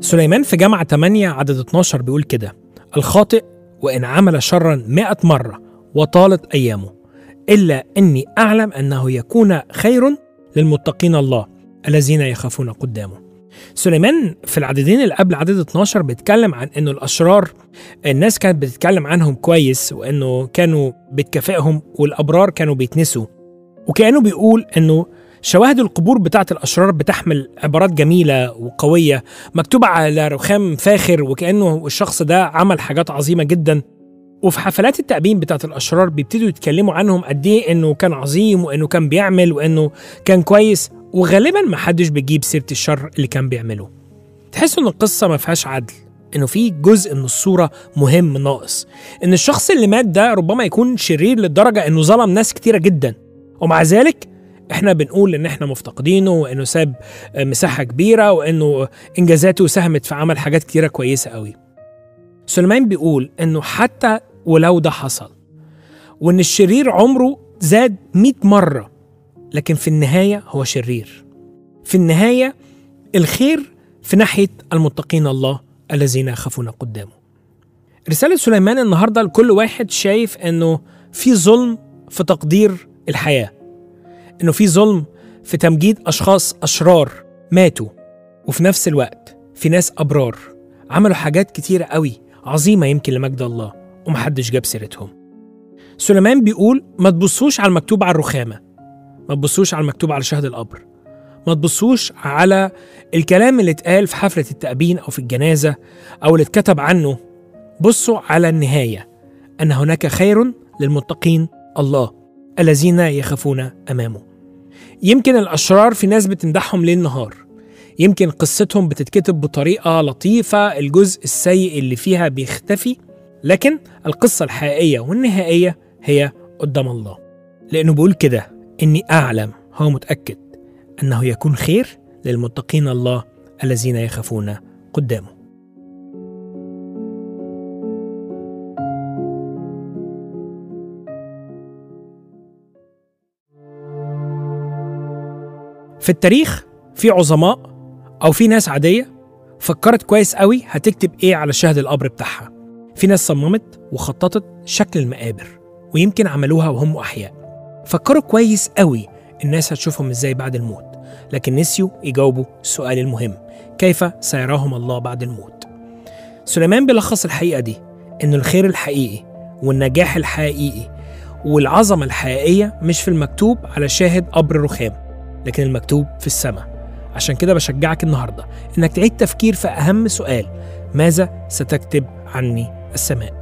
سليمان في جامعة 8 عدد 12 بيقول كده الخاطئ وإن عمل شرا مئة مرة وطالت أيامه إلا أني أعلم أنه يكون خير للمتقين الله الذين يخافون قدامه سليمان في العددين اللي قبل عدد 12 بيتكلم عن انه الاشرار الناس كانت بتتكلم عنهم كويس وانه كانوا بتكافئهم والابرار كانوا بيتنسوا وكانه بيقول انه شواهد القبور بتاعت الاشرار بتحمل عبارات جميله وقويه مكتوبه على رخام فاخر وكانه الشخص ده عمل حاجات عظيمه جدا وفي حفلات التأبين بتاعت الأشرار بيبتدوا يتكلموا عنهم قد إيه إنه كان عظيم وإنه كان بيعمل وإنه كان كويس وغالبا ما حدش بيجيب سيرة الشر اللي كان بيعمله تحس إن القصة ما فيهاش عدل إنه في جزء من الصورة مهم ناقص إن الشخص اللي مات ده ربما يكون شرير للدرجة إنه ظلم ناس كتيرة جدا ومع ذلك احنا بنقول ان احنا مفتقدينه وانه ساب مساحه كبيره وانه انجازاته ساهمت في عمل حاجات كتيره كويسه قوي سليمان بيقول انه حتى ولو ده حصل وان الشرير عمره زاد 100 مره لكن في النهايه هو شرير في النهايه الخير في ناحيه المتقين الله الذين يخافون قدامه رساله سليمان النهارده لكل واحد شايف انه في ظلم في تقدير الحياه انه في ظلم في تمجيد اشخاص اشرار ماتوا وفي نفس الوقت في ناس ابرار عملوا حاجات كتيره قوي عظيمه يمكن لمجد الله ومحدش جاب سيرتهم سليمان بيقول ما تبصوش على المكتوب على الرخامه ما تبصوش على المكتوب على شهد القبر ما تبصوش على الكلام اللي اتقال في حفله التأبين او في الجنازه او اللي اتكتب عنه بصوا على النهايه ان هناك خير للمتقين الله الذين يخافون امامه يمكن الاشرار في ناس بتمدحهم ليل نهار يمكن قصتهم بتتكتب بطريقه لطيفه الجزء السيء اللي فيها بيختفي لكن القصه الحقيقيه والنهائيه هي قدام الله لانه بيقول كده اني اعلم هو متاكد انه يكون خير للمتقين الله الذين يخافون قدامه في التاريخ في عظماء او في ناس عاديه فكرت كويس قوي هتكتب ايه على شهد القبر بتاعها في ناس صممت وخططت شكل المقابر ويمكن عملوها وهم احياء فكروا كويس قوي الناس هتشوفهم ازاي بعد الموت لكن نسيوا يجاوبوا السؤال المهم كيف سيراهم الله بعد الموت سليمان بيلخص الحقيقه دي ان الخير الحقيقي والنجاح الحقيقي والعظمه الحقيقيه مش في المكتوب على شاهد قبر رخام لكن المكتوب في السماء عشان كده بشجعك النهارده انك تعيد تفكير في اهم سؤال ماذا ستكتب عني السماء